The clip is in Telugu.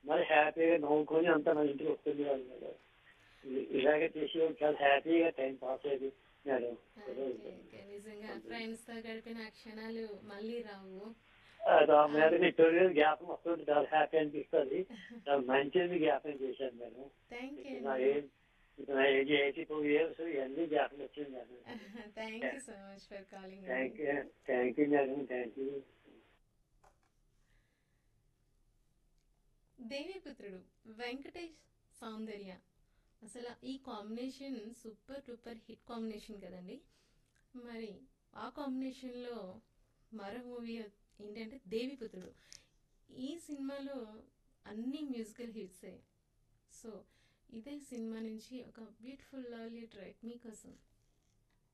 మరి హ్యాపీగా నవ్వుకొని అంతా నా ఇంటికి వస్తుంది వాళ్ళు మేడం ఇ- ఇలాగే చేసి చాలా హ్యాపీగా టైం పాస్ అయ్యేది మేడం ఓకే, ఓకే. నిజంగా ఫ్రెండ్స్ తో గడిపిన ఆ క్షణాలు మళ్ళీ రావు అది ఆ మేడం ఇటువంటి జ్ఞాపకం వస్తుంది చాలా హ్యాపీ అనిపిస్తుంది చాలా మంచిది జ్ఞాపకం చేశాను మేడం థ్యాంక్ యూ ఇప్పుడు నా ఏజ్ ఇప్పుడు నా ఏజ్ ఎయిటీ టూ ఇయర్స్ ఇవన్నీ జ్ఞాపకం వచ్చింది madam thank you so much for calling thank you thank you madam thank you Deviputrudu Venkatesh Soundarya అసలు ఈ combination super duper hit combination కదండి మరి ఆ కాంబినేషన్లో మరో మూవీ ఏంటంటే దేవిపుత్రుడు ఈ సినిమాలో అన్ని మ్యూజికల్ హిట్సే సో ఇదే సినిమా నుంచి ఒక బ్యూటిఫుల్ లవ్లీ ట్రాక్ మీకోసం